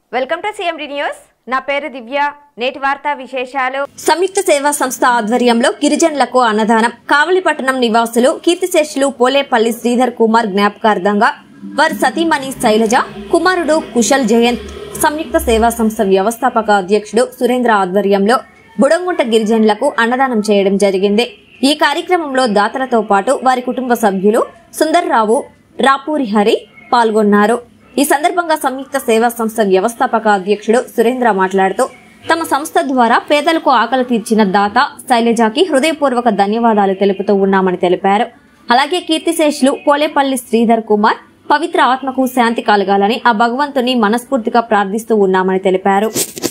welcome to CMD news నా పేరు దివ్య నేటి వార్తా విశేషాలు సంయుక్త సేవా సంస్థ ఆధ్వర్యంలో గిరిజనులకు అన్నదానం కావలిపట్టణం నివాసులు కీర్తిశేషులు పోలేపల్లి శ్రీధర్ కుమార్ జ్ఞాపకార్థంగా వారి సతీమణి శైలజ కుమారుడు కుశల్ జయంత్ సంయుక్త సేవా సంస్థ వ్యవస్థాపక అధ్యక్షుడు సురేంద్ర ఆధ్వర్యంలో బుడంగుంట గిరిజనులకు అన్నదానం చేయడం జరిగింది ఈ కార్యక్రమంలో దాతలతో పాటు వారి కుటుంబ సభ్యులు సుందర్రావు రాపూరి హరి పాల్గొన్నారు ఈ సందర్భంగా సంయుక్త సేవా సంస్థ వ్యవస్థాపక అధ్యక్షుడు సురేంద్ర మాట్లాడుతూ తమ సంస్థ ద్వారా పేదలకు ఆకలి తీర్చిన దాత శైలజాకి హృదయపూర్వక ధన్యవాదాలు తెలుపుతూ ఉన్నామని తెలిపారు అలాగే కీర్తిశేషులు పోలేపల్లి శ్రీధర్ కుమార్ పవిత్ర ఆత్మకు శాంతి కలగాలని ఆ భగవంతుని మనస్ఫూర్తిగా ప్రార్థిస్తూ ఉన్నామని తెలిపారు